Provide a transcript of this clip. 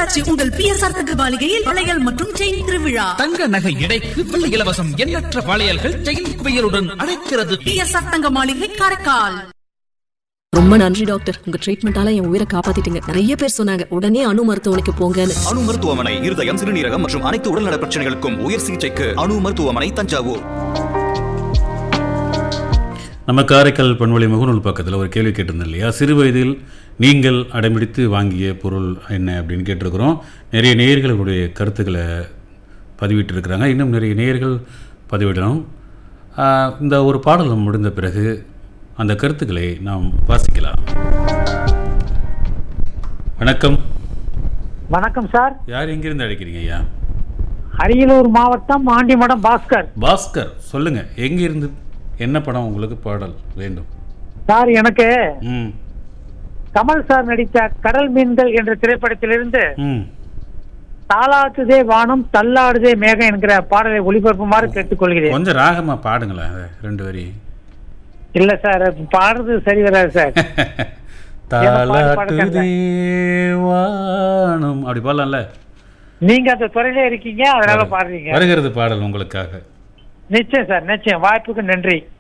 பொள்ளாச்சி உங்கள் பிஎஸ்ஆர் தங்க மாளிகையில் வளையல் மற்றும் செயின் திருவிழா தங்க நகை எடைக்கு வெள்ளி இலவசம் எண்ணற்ற வளையல்கள் செயின் குவியலுடன் அழைக்கிறது பிஎஸ்ஆர் தங்க மாளிகை காரைக்கால் ரொம்ப நன்றி டாக்டர் உங்க ட்ரீட்மெண்டால என் உயிரை காப்பாத்திட்டீங்க நிறைய பேர் சொன்னாங்க உடனே அணு மருத்துவமனைக்கு போங்கன்னு அணு மருத்துவமனை இருதயம் சிறுநீரகம் மற்றும் அனைத்து உடல்நல பிரச்சனைகளுக்கும் உயர் சிகிச்சைக்கு அணு மருத்துவமனை தஞ்சாவூர் நம்ம காரைக்கால் பண்பொழி முகநூல் பக்கத்தில் ஒரு கேள்வி கேட்டிருந்தோம் இல்லையா சிறு வயதில் நீங்கள் அடம்பிடித்து வாங்கிய பொருள் என்ன அப்படின்னு கேட்டிருக்கிறோம் நிறைய நேயர்களுடைய கருத்துக்களை பதிவிட்டிருக்கிறாங்க இன்னும் நிறைய நேயர்கள் பதிவிடணும் ஆஹ், இந்த ஒரு பாடல் முடிந்த பிறகு அந்த கருத்துக்களை நாம் வாசிக்கலாம் வணக்கம் வணக்கம் சார் யார் எங்கிருந்து அழைக்கிறீங்க ஐயா அரியலூர் மாவட்டம் ஆண்டிமடம் பாஸ்கர் பாஸ்கர் சொல்லுங்க எங்கிருந்து என்ன படம் உங்களுக்கு பாடல் வேண்டும் சார் எனக்கு ம் கமல் சார் நடித்த கடல் மீன்கள் என்ற திரைப்படத்திலிருந்து ம் தாளாட்டுதே வானம் தள்ளாடுதே மேகம் என்கிற பாடலை ஒளிபரப்புமாறு கேட்டுக்கொள்கிறேன் கொஞ்சம் ராகமா பாடுங்களேன் அதை ரெண்டு வரி இல்ல சார் பாடுறது சரி வராது சார் தாலாட்டுதே வானம் அப்படி பாடலாம்ல நீங்க அந்த துறையில இருக்கீங்க அதனால பாடுறீங்க வருகிறது பாடல் உங்களுக்காக நிச்சயம் சார் நிச்சயம் வாய்ப்புக்கு நன்றி